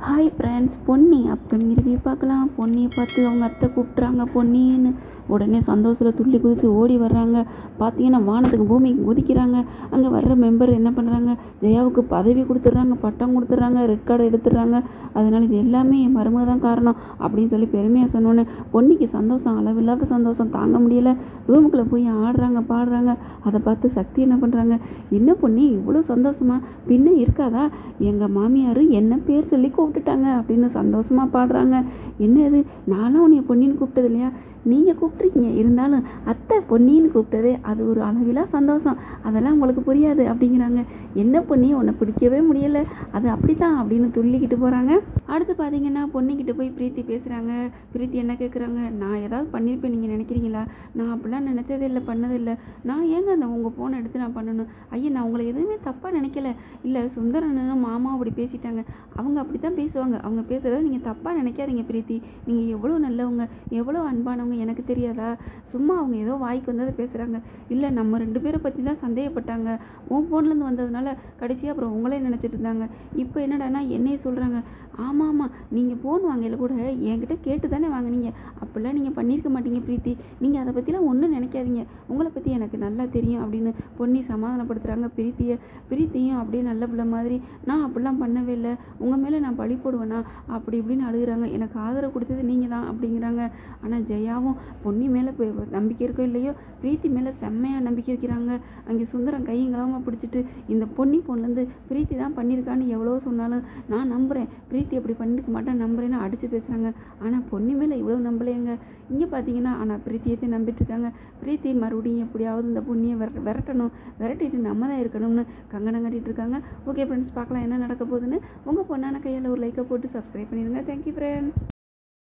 hi friends Ponni upcoming review பார்க்கலாம் பொன்னியை பார்த்து அவங்க அத்தை கூப்பிட்றாங்க பொன்னின்னு உடனே சந்தோஷத்தில் துள்ளி குதித்து ஓடி வர்றாங்க பார்த்தீங்கன்னா வானத்துக்கு பூமிக்கு குதிக்கிறாங்க அங்கே வர்ற மெம்பர் என்ன பண்ணுறாங்க ஜெயாவுக்கு பதவி கொடுத்துட்றாங்க பட்டம் கொடுத்துட்றாங்க ரெட் கார்டு எடுத்துடுறாங்க அதனால் இது எல்லாமே என் மருமக தான் காரணம் அப்படின்னு சொல்லி பெருமையாக சொன்னோன்னே பொன்னிக்கு சந்தோஷம் அளவில்லாத சந்தோஷம் தாங்க முடியல ரூமுக்குள்ளே போய் ஆடுறாங்க பாடுறாங்க அதை பார்த்து சக்தி என்ன பண்ணுறாங்க என்ன பொன்னி இவ்வளோ சந்தோஷமா பின்ன இருக்காதா எங்கள் மாமியார் என்ன பேர் சொல்லி கூப்பிட்டுட்டாங்க அப்படின்னு சந்தோஷமாக பாடுறாங்க என்ன இது நானும் உன்னை பொன்னின்னு கூப்பிட்டது இல்லையா நீங்கள் கூப்பிட்ருக்கீங்க இருந்தாலும் அத்தை பொன்னின்னு கூப்பிட்டது அது ஒரு அளவிலா சந்தோஷம் அதெல்லாம் உங்களுக்கு புரியாது அப்படிங்கிறாங்க என்ன பொன்னி உன்னை பிடிக்கவே முடியலை அது அப்படித்தான் அப்படின்னு துள்ளிக்கிட்டு போகிறாங்க அடுத்து பார்த்தீங்கன்னா பொன்னிக்கிட்ட போய் பிரீத்தி பேசுகிறாங்க பிரீத்தி என்ன கேட்குறாங்க நான் ஏதாவது பண்ணியிருப்பேன் நீங்கள் நினைக்கிறீங்களா நான் அப்படிலாம் நினச்சதே இல்லை பண்ணதில்லை நான் ஏங்க அந்த உங்கள் ஃபோனை எடுத்து நான் பண்ணணும் ஐயா நான் உங்களை எதுவுமே தப்பாக நினைக்கல இல்லை சுந்தரனும் மாமா அப்படி பேசிட்டாங்க அவங்க அப்படி தான் பேசுவாங்க அவங்க பேசுகிறத நீங்கள் தப்பாக நினைக்காதீங்க பிரீத்தி நீங்கள் எவ்வளோ நல்லவங்க எவ்வளோ அன்பானவங்க எனக்கு தெரியாதா சும்மா அவங்க ஏதோ வாய்க்கு வந்ததை பேசுகிறாங்க இல்லை நம்ம ரெண்டு பேரை பற்றி தான் சந்தேகப்பட்டாங்க உன் ஃபோன்லேருந்து வந்ததுனால கடைசியாக அப்புறம் உங்களே நினச்சிட்டு இருந்தாங்க இப்போ என்னடான்னா என்னையே சொல்கிறாங்க ஆமாம் ஆமாம் நீங்கள் ஃபோன் வாங்கல கூட என்கிட்ட கேட்டு தானே வாங்குனீங்க அப்படிலாம் நீங்கள் பண்ணியிருக்க மாட்டீங்க பிரீத்தி நீங்கள் அதை பற்றிலாம் ஒன்றும் நினைக்காதீங்க உங்களை பற்றி எனக்கு நல்லா தெரியும் அப்படின்னு பொன்னி சமாதானப்படுத்துகிறாங்க பிரீத்தியை பிரீத்தியும் அப்படியே நல்ல பிள்ளை மாதிரி நான் அப்படிலாம் பண்ணவே இல்லை உங்கள் மேலே நான் பழி போடுவேனா அப்படி இப்படின்னு அழுகுறாங்க எனக்கு ஆதரவு கொடுத்தது நீங்கள் தான் அப்படிங்கிறாங்க ஆனால் ஜெயாவும் பொன்னி மேலே நம்பிக்கை இருக்கோ இல்லையோ பிரீத்தி மேலே செம்மையாக நம்பிக்கை வைக்கிறாங்க அங்கே சுந்தரம் கையங்களாமல் பிடிச்சிட்டு இந்த பொன்னி பொண்ணுலேருந்து பிரீத்தி தான் பண்ணியிருக்கான்னு எவ்வளோ சொன்னாலும் நான் நம்புகிறேன் பிரீத்தி அப்படி பண்ணியிருக்க மாட்டேன் நம்புறேன்னு அடித்து பேசுகிறாங்க ஆனால் பொன்னி மேலே இவ்வளோ நம்பலையங்க இங்கே பார்த்தீங்கன்னா ஆனால் பிரீத்தியத்தை நம்பிட்டு இருக்காங்க பிரீத்தி மறுபடியும் எப்படியாவது இந்த பொண்ணியை விர விரட்டணும் விரட்டிட்டு நம்ம தான் இருக்கணும்னு கங்கணம் கட்டிட்டு இருக்காங்க ஓகே ஃப்ரெண்ட்ஸ் பார்க்கலாம் என்ன நடக்க போகுதுன்னு உங்கள் பொண்ணான கையில் ஒரு லைக்கை போட்டு சப்ஸ்கிரைப் பண்ணிடுங்க தேங்க்யூ ஃப்ரெண்ட்ஸ்